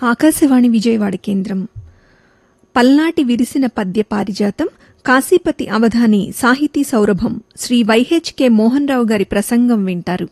ఆకాశవాణి విజయవాడ కేంద్రం పల్నాటి విరిసిన పద్య పారిజాతం కాశీపతి అవధాని సాహితీ సౌరభం శ్రీ వైహెచ్కే మోహన్ రావు గారి ప్రసంగం వింటారు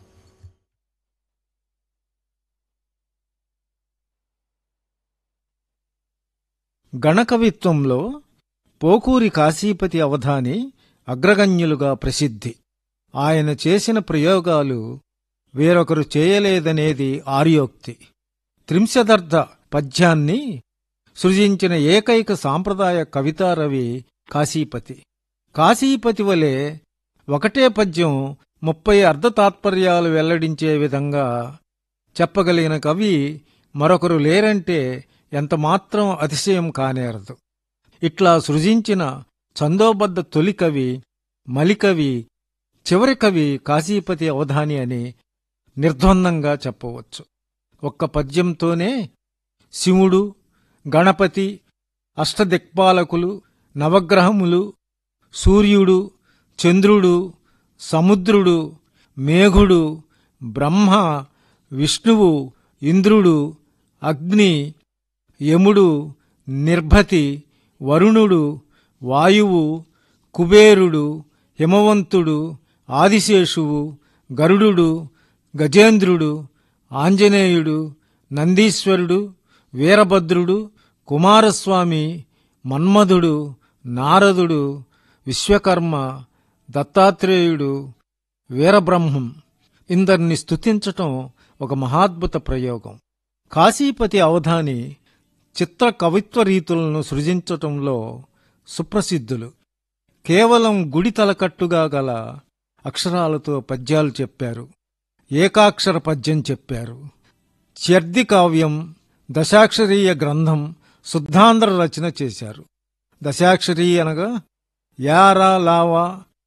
గణకవిత్వంలో పోకూరి కాశీపతి అవధాని అగ్రగణ్యులుగా ప్రసిద్ధి ఆయన చేసిన ప్రయోగాలు వేరొకరు చేయలేదనేది ఆర్యోక్తి త్రింశదర్థ పద్యాన్ని సృజించిన ఏకైక సాంప్రదాయ కవితారవి కాశీపతి కాశీపతి వలె ఒకటే పద్యం ముప్పై అర్ధతాత్పర్యాలు వెల్లడించే విధంగా చెప్పగలిగిన కవి మరొకరు లేరంటే ఎంతమాత్రం అతిశయం కానేరదు ఇట్లా సృజించిన ఛందోబద్ధ తొలి కవి మలికవి చివరి కవి కాశీపతి అవధాని అని నిర్ద్వందంగా చెప్పవచ్చు ఒక్క పద్యంతోనే శివుడు గణపతి అష్టదిక్పాలకులు నవగ్రహములు సూర్యుడు చంద్రుడు సముద్రుడు మేఘుడు బ్రహ్మ విష్ణువు ఇంద్రుడు అగ్ని యముడు నిర్భతి వరుణుడు వాయువు కుబేరుడు హిమవంతుడు ఆదిశేషువు గరుడు గజేంద్రుడు ఆంజనేయుడు నందీశ్వరుడు వీరభద్రుడు కుమారస్వామి మన్మధుడు నారదుడు విశ్వకర్మ దత్తాత్రేయుడు వీరబ్రహ్మం ఇందర్ని స్తుతించటం ఒక మహాద్భుత ప్రయోగం కాశీపతి అవధాని చిత్ర కవిత్వ రీతులను సృజించటంలో సుప్రసిద్ధులు కేవలం గుడి తలకట్టుగా గల అక్షరాలతో పద్యాలు చెప్పారు ఏకాక్షర పద్యం చెప్పారు చ్యర్ది కావ్యం దశాక్షరీయ గ్రంథం శుద్ధాంధ్ర రచన చేశారు దశాక్షరీ అనగా యారా లావా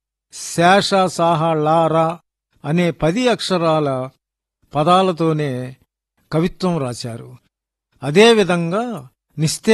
శేష సాహా లారా అనే పది అక్షరాల పదాలతోనే కవిత్వం రాశారు అదేవిధంగా నిస్తే